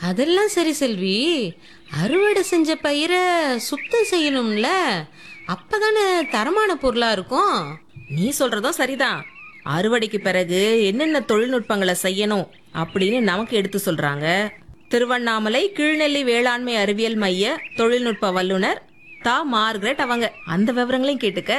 அதெல்லாம் சரி செல்வி அறுவடை செஞ்ச பயிரை சுத்தம் செய்யணும்ல அப்பதானே தரமான பொருளா இருக்கும் நீ சொல்றதும் சரிதான் அறுவடைக்கு பிறகு என்னென்ன தொழில்நுட்பங்களை செய்யணும் அப்படின்னு நமக்கு எடுத்து சொல்றாங்க திருவண்ணாமலை கீழ்நெல்லி வேளாண்மை அறிவியல் மைய தொழில்நுட்ப வல்லுனர் தா மார்கரெட் அவங்க அந்த விவரங்களையும் கேட்டுக்க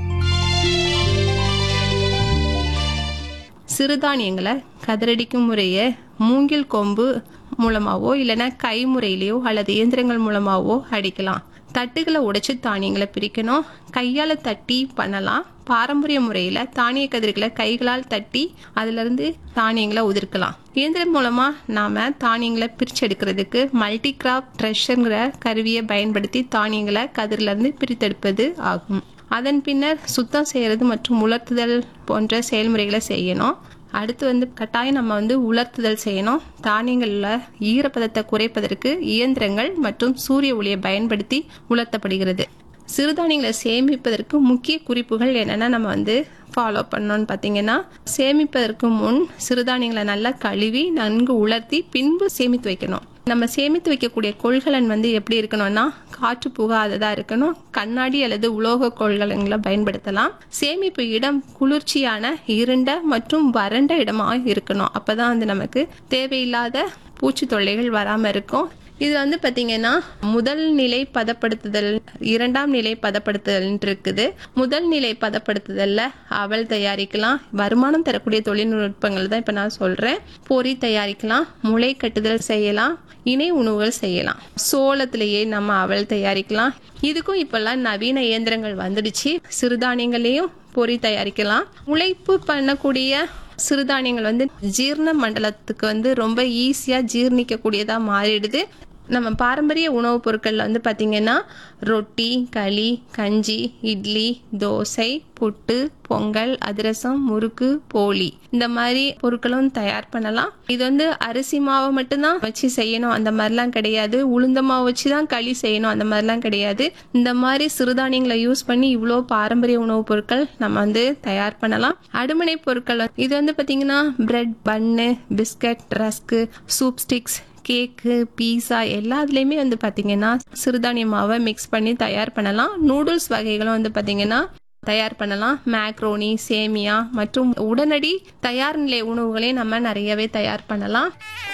சிறுதானியங்களை கதிரடிக்கும் முறையை மூங்கில் கொம்பு மூலமாவோ இல்லைன்னா கை முறையிலையோ அல்லது இயந்திரங்கள் மூலமாவோ அடிக்கலாம் தட்டுகளை உடைச்சு தானியங்களை பிரிக்கணும் கையால் தட்டி பண்ணலாம் பாரம்பரிய முறையில் தானிய கதிர்களை கைகளால் தட்டி அதிலிருந்து தானியங்களை உதிர்க்கலாம் இயந்திரம் மூலமாக நாம் தானியங்களை பிரித்து எடுக்கிறதுக்கு மல்டி கிராப் ட்ரெஷருங்கிற கருவியை பயன்படுத்தி தானியங்களை கதிரிலிருந்து பிரித்தெடுப்பது ஆகும் அதன் பின்னர் சுத்தம் செய்கிறது மற்றும் உலர்த்துதல் போன்ற செயல்முறைகளை செய்யணும் அடுத்து வந்து கட்டாயம் நம்ம வந்து உலர்த்துதல் செய்யணும் தானியங்களில் ஈரப்பதத்தை குறைப்பதற்கு இயந்திரங்கள் மற்றும் சூரிய ஒளியை பயன்படுத்தி உலர்த்தப்படுகிறது சிறுதானியங்களை சேமிப்பதற்கு முக்கிய குறிப்புகள் என்னென்னா நம்ம வந்து ஃபாலோ பண்ணோன்னு பார்த்தீங்கன்னா சேமிப்பதற்கு முன் சிறுதானியங்களை நல்லா கழுவி நன்கு உலர்த்தி பின்பு சேமித்து வைக்கணும் நம்ம சேமித்து வைக்கக்கூடிய கொள்கலன் வந்து எப்படி இருக்கணும்னா காற்று புகாததாக இருக்கணும் கண்ணாடி அல்லது உலோக கொள்கலன்களை பயன்படுத்தலாம் சேமிப்பு இடம் குளிர்ச்சியான இருண்ட மற்றும் வறண்ட இடமாக இருக்கணும் அப்பதான் வந்து நமக்கு தேவையில்லாத பூச்சி தொல்லைகள் வராமல் இருக்கும் இது வந்து பார்த்தீங்கன்னா முதல் நிலை பதப்படுத்துதல் இரண்டாம் நிலை பதப்படுத்துதல் இருக்குது முதல் நிலை பதப்படுத்துதல்ல அவல் தயாரிக்கலாம் வருமானம் தரக்கூடிய தொழில்நுட்பங்கள் தான் இப்போ நான் சொல்கிறேன் பொறி தயாரிக்கலாம் முளை கட்டுதல் செய்யலாம் இணை உணவுகள் செய்யலாம் சோளத்திலேயே நம்ம அவல் தயாரிக்கலாம் இதுக்கும் இப்பெல்லாம் நவீன இயந்திரங்கள் வந்துடுச்சு சிறுதானியங்களையும் பொறி தயாரிக்கலாம் உழைப்பு பண்ணக்கூடிய சிறுதானியங்கள் வந்து ஜீரண மண்டலத்துக்கு வந்து ரொம்ப ஈஸியாக ஜீர்ணிக்கக்கூடியதாக மாறிடுது நம்ம பாரம்பரிய உணவுப் பொருட்களில் வந்து பார்த்திங்கன்னா ரொட்டி களி கஞ்சி இட்லி தோசை புட்டு பொங்கல் அதிரசம் முறுக்கு போலி இந்த மாதிரி பொருட்களும் தயார் பண்ணலாம் இது வந்து அரிசி மாவை மட்டும்தான் வச்சு செய்யணும் அந்த மாதிரிலாம் கிடையாது உளுந்த மாவு வச்சு தான் களி செய்யணும் அந்த மாதிரிலாம் கிடையாது இந்த மாதிரி சிறுதானியங்களை யூஸ் பண்ணி இவ்வளோ பாரம்பரிய உணவுப் பொருட்கள் நம்ம வந்து தயார் பண்ணலாம் அடுமனை பொருட்கள் இது வந்து பார்த்திங்கன்னா bread bun biscuit rusk soup sticks cake pizza எல்லாத்துலேயுமே வந்து பார்த்தீங்கன்னா சிறுதானிய மாவை மிக்ஸ் பண்ணி தயார் பண்ணலாம் நூடுல்ஸ் வகைகளும் வந்து பார்த்தீங்கன்னா தயார் பண்ணலாம் மேக்ரோனி சேமியா மற்றும் உடனடி தயார் நிலை உணவுகளையும் நம்ம நிறையவே தயார் பண்ணலாம்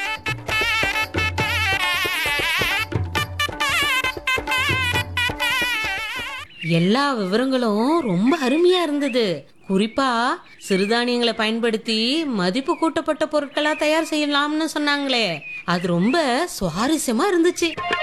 எல்லா விவரங்களும் ரொம்ப அருமையா இருந்தது குறிப்பா சிறுதானியங்களை பயன்படுத்தி மதிப்பு கூட்டப்பட்ட பொருட்களா தயார் செய்யலாம்னு சொன்னாங்களே அது ரொம்ப சுவாரஸ்யமா இருந்துச்சு